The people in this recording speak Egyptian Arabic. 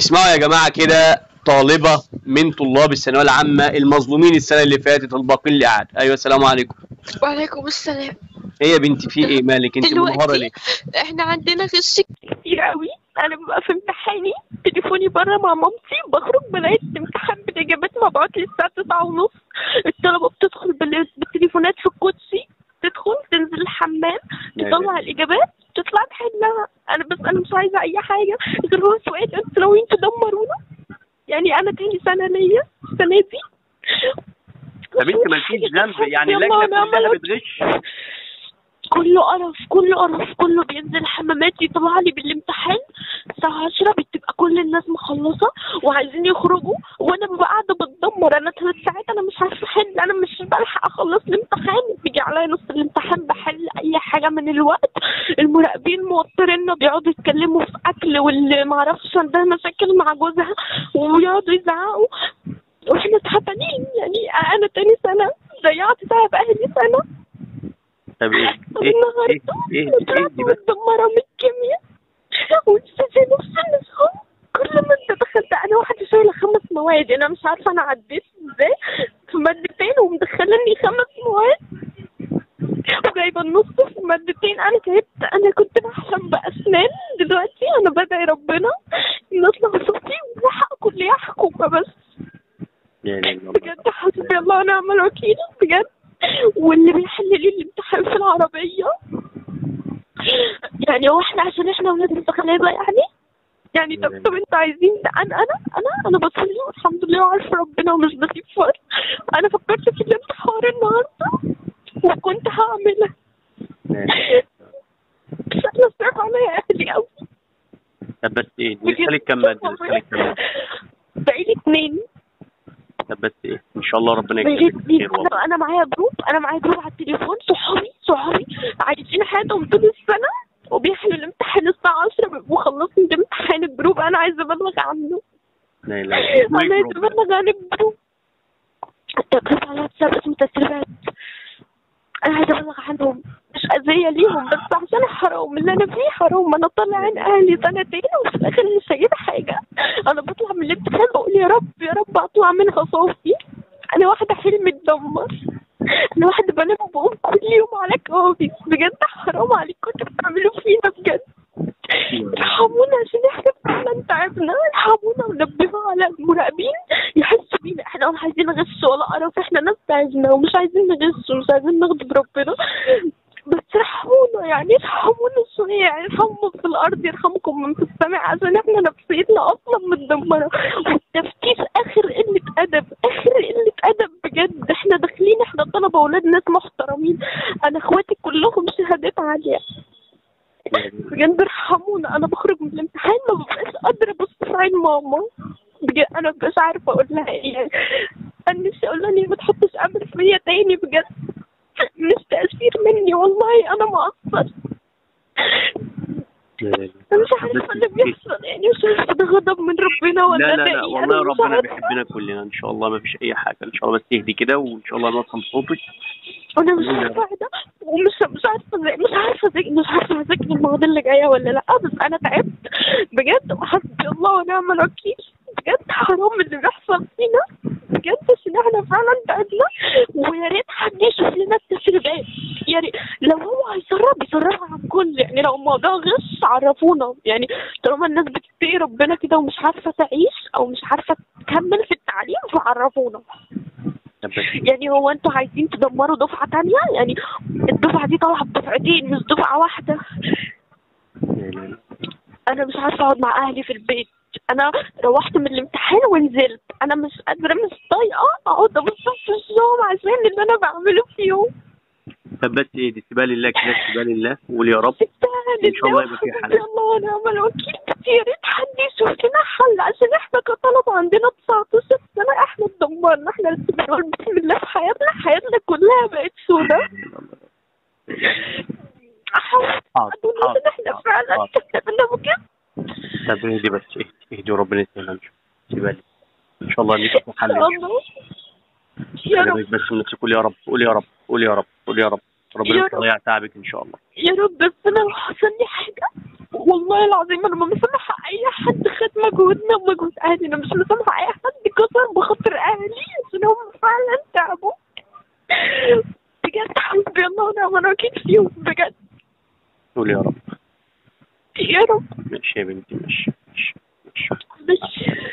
اسمعوا يا جماعه كده طالبه من طلاب الثانويه العامه المظلومين السنه اللي فاتت الباقين اللي قعد ايوه السلام عليكم وعليكم السلام ايه يا بنتي في ايه مالك انت منهاره دلوقتي ليه احنا عندنا غش كتير قوي انا ببقى في امتحاني تليفوني بره مع مامتي بخرج بلاقي الامتحان بالاجابات مبعوت لي الساعه 9 ونص الطلبه بتدخل بال- بالتليفونات في الكوتشي تدخل تنزل الحمام لا تطلع الاجابات تطلع تحلها انا بس انا مش عايزه اي حاجه غير هو سؤال انتوا ناويين تدمرونا يعني انا تاني سنه ليا السنه دي طب انت مالكيش ذنب يعني يلا اللجنه ونعم كلها الوكيل. بتغش كله قرف كله قرف كله بينزل حمامات يطلع لي بالامتحان الساعة 10 بتبقى كل الناس مخلصة وعايزين يخرجوا وانا ببقى قاعدة بتدمر انا ثلاث ساعات انا مش عارفة احل انا مش بلحق اخلص الامتحان بيجي عليا نص الامتحان بحل اي حاجة من الوقت المراقبين موتريننا بيقعدوا يتكلموا في اكل واللي معرفش عندها مشاكل مع جوزها ويقعدوا يزعقوا واحنا تعبانين يعني انا تاني سنة ضيعت تعب اهلي سنة طب ايه طب ايه النهارده ايه طلعت ايه دي بس متدمرة من الكيمياء ولسه نفس النظام كل مادة دخلت أنا واحدة شايلة خمس مواد أنا مش عارفة أنا عديت إزاي في مادتين ومدخلني خمس مواد وجايبة النص في مادتين أنا تعبت أنا كنت بحلم بأسنان دلوقتي أنا بدعي ربنا إن أطلع صوتي وأحقق كلية حكومة بس لا لا لا بجد حسبي الله ونعم الوكيل بجد واللي بيحل لي الامتحان في العربية يعني هو احنا عشان احنا ولاد مستقلية يعني يعني طب طب انتوا عايزين انا انا انا انا بصلي والحمد لله وعارفه ربنا ومش بسيب فرق انا فكرت في الانتحار النهارده وكنت هعملها لا لا. بس انا صعب عليا اهلي قوي طب بس ايه لسه لك كام ماده لسه لك كام ماده بقيلي اتنين طب بس ايه ان شاء الله ربنا بقيلي يكتب لك اتنين خير والله انا انا معايا جروب انا معايا جروب على التليفون صحابي صحابي عايشين حياتهم طول السنه وبيحلوا الامتحان الساعة 10 بيبقوا خلصوا الامتحان الجروب أنا عايزة أبلغ عنه لا لا أنا عايزة أبلغ عن الجروب جروب على الواتساب اسمه تسريبات أنا عايزة أبلغ عنهم مش أذية ليهم بس عشان حرام اللي أنا فيه حرام أنا طالع عين أهلي سنتين وفي الآخر مش هجيب حاجة أنا بطلع من الامتحان بقول يا رب يا رب أطلع منها صافي أنا واحدة حلمي اتدمر أنا واحدة بنام وبقوم كل يوم على كوابيس بجد حرام عليكم انتوا بتعملوا فينا بجد ارحمونا عشان احنا فعلا تعبنا ارحمونا ونبهوا على المراقبين يحسوا بينا احنا ولا عايزين نغش ولا قرف احنا ناس تعبنا ومش عايزين نغش ومش عايزين نغضب ربنا بس ارحمونا يعني ارحمونا شوية يعني ارحموا في الأرض يرحمكم من في السماء عشان احنا نفسيتنا أصلا متدمرة والتفتيش آخر قلة أدب آخر قلة أدب بجد احنا داخلين احنا طلبة ولاد ناس محترمين أنا اخواتي كلهم شهادات عالية بجد ارحمونا انا بخرج من الامتحان ما ببقاش قادره ابص في عين ماما بجد انا مبقاش عارفه اقول لها ايه يعني انا نفسي اقول لها إن هي ما تحطش امر فيا تاني بجد مش تاثير مني والله انا ما اقصر انا مش عارفه اللي بيحصل يعني مش عارفه ده غضب من ربنا ولا لا لا ده لا إيه؟ والله أنا مش ربنا عارفة. بيحبنا كلنا ان شاء الله ما فيش اي حاجه ان شاء الله بس تهدي كده وان شاء الله نوصل صوتك انا مش عارفه ده ومش مش عارفه ازاي مش عارفه ازاي مش عارفه اذاكر المواضيع اللي جايه ولا لا بس انا تعبت بجد وحسبي الله ونعم الوكيل بجد حرام اللي بيحصل فينا بجد عشان احنا فعلا تعبنا ويا ريت حد يشوف لنا التسريبات يا ريت لو هو هيسرب يسربها على الكل يعني لو الموضوع غش عرفونا يعني طالما الناس بتتقي ربنا كده ومش عارفه تعيش او مش عارفه تكمل في التعليم فعرفونا طب بس يعني هو انتوا عايزين تدمروا دفعة تانية يعني الدفعة دي طالعة بدفعتين مش دفعة واحدة لا لا لا. انا مش عارفة اقعد مع اهلي في البيت انا روحت من الامتحان ونزلت انا مش قادرة مش طايقة اقعد ابص في الشغل عشان اللي انا بعمله فيهم طب بس ايه سيبها لله كده سيبها لله وقول يا رب سبتها إن شاء الله يبقى في لله حل. وحسبي الله ونعم الوكيل بس يا ريت حد يشوف لنا حل عشان احنا كطلبة عندنا 19 سنة احنا اتدمرنا احنا لسه بنقول بسم الله في حياتنا حياتنا كلها بقت سودة احاول حاضر، اقول حاضر، ان احنا حاضر، فعلا حاضر. كتبنا بكده طب اهدي بس اهدي اهدي وربنا يسهلها ان شاء الله سيبها لي ان شاء الله ليك في حل ان شاء الله يا خلي رب بالك بس من نفسك قول يا رب قول يا رب قول يا رب قول يا رب ربنا يا مش رب. هيضيع تعبك ان شاء الله يا رب بس انا لو حصل لي حاجه والله العظيم انا ما مسامحه اي حد خد مجهودنا ومجهود عادي انا مش مسامحه اي حد كسر بخاطر اهلي عشان هم فعلا تعبوا بجد حسبي الله ونعم الوكيل فيهم بجد قول يا رب يا رب ماشي يا بنتي ماشي ماشي ماشي مش